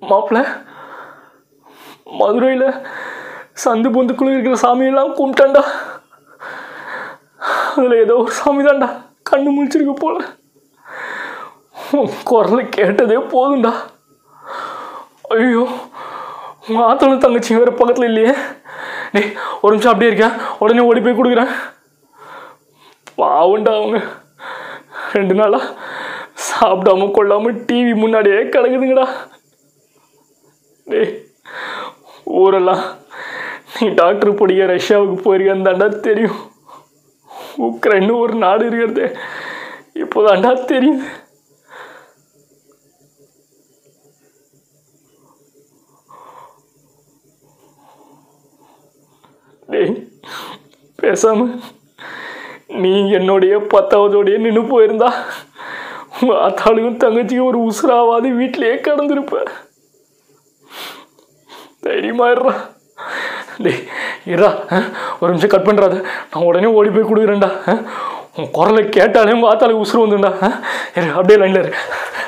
மாப்பிள்ள மதுரையில் சந்து பொந்துக்குள்ள இருக்கிற சாமியெல்லாம் கும்பிட்டான்டா அதில் ஏதோ ஒரு சாமி தான்டா கண்ணு முழிச்சிருக்கு போல உன் குரலை கேட்டதே போதும்டா ஐயோ உங்கள் ஆத்தலும் தங்கச்சி வேறு பக்கத்தில் இல்லையே டேய் ஒரு நிமிஷம் அப்படியே இருக்கேன் உடனே ஓடி போய் கொடுக்குறேன் பாவண்டா அவங்க ரெண்டு நாளா சாப்பிடாம கொள்ளாம டிவி முன்னாடியே கிடக்குதுங்கடா டேய் ஊரெல்லாம் நீ டாக்டர் படிக்க ரஷ்யாவுக்கு போயிருக்கேன்னு தாண்டா தெரியும் உக்ரைன்னு ஒரு நாடு இருக்கிறது இப்போதாண்டா தெரியுது டேய் பேசாம நீ என்னுடைய பத்தாவதோடைய நின்று போயிருந்தா உங்க ஆத்தாளுக்கும் தங்கச்சிக்கும் ஒரு உசுராவாது வீட்டிலேயே கடந்திருப்ப தைரியமா இருடா டேய் இருடா ஆ? ஒரு நிமிஷம் கட் பண்ணுறாத நான் உடனே ஓடி போய் கொடுக்குறேன்டா ஆ? உன் குரலை கேட்டாலே உங்கள் ஆத்தாளுக்கு உசுறு வந்துண்டா இரு அப்படியே லைனில் இரு